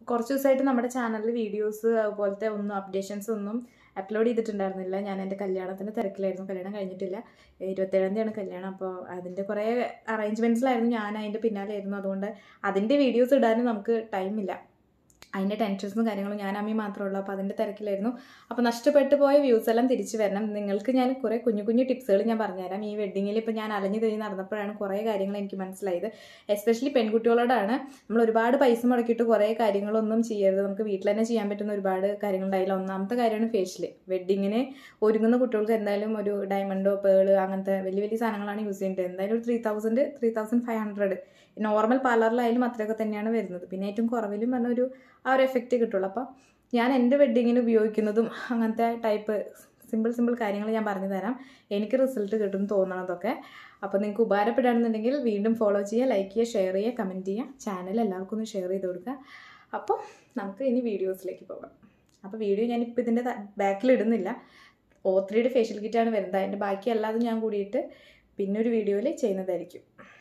കുറച്ച് ദിവസമായിട്ട് നമ്മുടെ ചാനലിൽ വീഡിയോസ് അതുപോലത്തെ ഒന്നും അപ്ഡേഷൻസ് ഒന്നും അപ്ലോഡ് ചെയ്തിട്ടുണ്ടായിരുന്നില്ല ഞാൻ എൻ്റെ കല്യാണത്തിൻ്റെ തിരക്കിലായിരുന്നു കല്യാണം കഴിഞ്ഞിട്ടില്ല ഇരുപത്തേഴാം തീയതിയാണ് കല്യാണം അപ്പോൾ അതിൻ്റെ കുറേ അറേഞ്ച്മെൻറ്റ്സിലായിരുന്നു ഞാൻ അതിൻ്റെ പിന്നാലെയായിരുന്നു അതുകൊണ്ട് അതിൻ്റെ വീഡിയോസ് ഇടാനും നമുക്ക് ടൈമില്ല അതിൻ്റെ ടെൻഷൻസും കാര്യങ്ങളും ഞാൻ അമ്മി മാത്രമേ ഉള്ളൂ അപ്പോൾ അതിൻ്റെ തിരക്കിലായിരുന്നു അപ്പോൾ നഷ്ടപ്പെട്ടു പോയ വ്യൂസ് എല്ലാം തിരിച്ചു വരണം നിങ്ങൾക്ക് ഞാൻ കുറേ കുഞ്ഞു കുഞ്ഞു ടിപ്സുകൾ ഞാൻ പറഞ്ഞുതരാം ഈ വെഡ്ഡിങ്ങിൽ ഇപ്പോൾ ഞാൻ അലഞ്ഞു തിരിഞ്ഞ് നടന്നപ്പോഴാണ് കുറേ കാര്യങ്ങൾ എനിക്ക് മനസ്സിലായത് എസ്പെഷ്യലി പെൺകുട്ടികളോടാണ് നമ്മൾ ഒരുപാട് പൈസ മുടക്കിയിട്ട് കുറേ കാര്യങ്ങളൊന്നും ചെയ്യരുത് നമുക്ക് വീട്ടിൽ തന്നെ ചെയ്യാൻ പറ്റുന്ന ഒരുപാട് കാര്യങ്ങളുണ്ടായില്ല ഒന്നാമത്തെ കാര്യമാണ് ഫേഷ്യൽ വെഡ്ഡിങ്ങിന് ഒരുങ്ങുന്ന കുട്ടികൾക്ക് എന്തായാലും ഒരു ഡയമണ്ടോ പേള് അങ്ങനത്തെ വലിയ വലിയ സാധനങ്ങളാണ് യൂസ് ചെയ്യേണ്ടത് എന്തായാലും ഒരു three thousand three thousand five hundred normal പാർലറിലായാലും അത്രയൊക്കെ തന്നെയാണ് വരുന്നത് പിന്നെ ഏറ്റവും കുറവിലും പറഞ്ഞ ഒരു ആ ഒരു എഫക്റ്റ് കിട്ടുള്ളൂ അപ്പോൾ ഞാൻ എൻ്റെ വെഡ്ഡിങ്ങിന് ഉപയോഗിക്കുന്നതും അങ്ങനത്തെ ടൈപ്പ് സിമ്പിൾ സിമ്പിൾ കാര്യങ്ങൾ ഞാൻ പറഞ്ഞു തരാം എനിക്ക് റിസൾട്ട് കിട്ടും തോന്നണതൊക്കെ അപ്പോൾ നിങ്ങൾക്ക് ഉപകാരപ്പെടുകയാണെന്നുണ്ടെങ്കിൽ വീണ്ടും ഫോളോ ചെയ്യുക ലൈക്ക് ചെയ്യുക ഷെയർ ചെയ്യുക കമൻറ്റ് ചെയ്യുക ചാനൽ എല്ലാവർക്കും ഒന്ന് ഷെയർ ചെയ്ത് കൊടുക്കുക അപ്പോൾ നമുക്ക് ഇനി വീഡിയോസിലേക്ക് പോകാം അപ്പോൾ വീഡിയോ ഞാനിപ്പോൾ ഇതിൻ്റെ ബാക്കിൽ ഇടുന്നില്ല ഓ ത്രീയുടെ ഫേഷ്യൽ കിറ്റാണ് വരുന്നത് അതിൻ്റെ ബാക്കി അല്ലാതെ ഞാൻ കൂടിയിട്ട് പിന്നെ ഒരു വീഡിയോയിൽ ചെയ്യുന്നതായിരിക്കും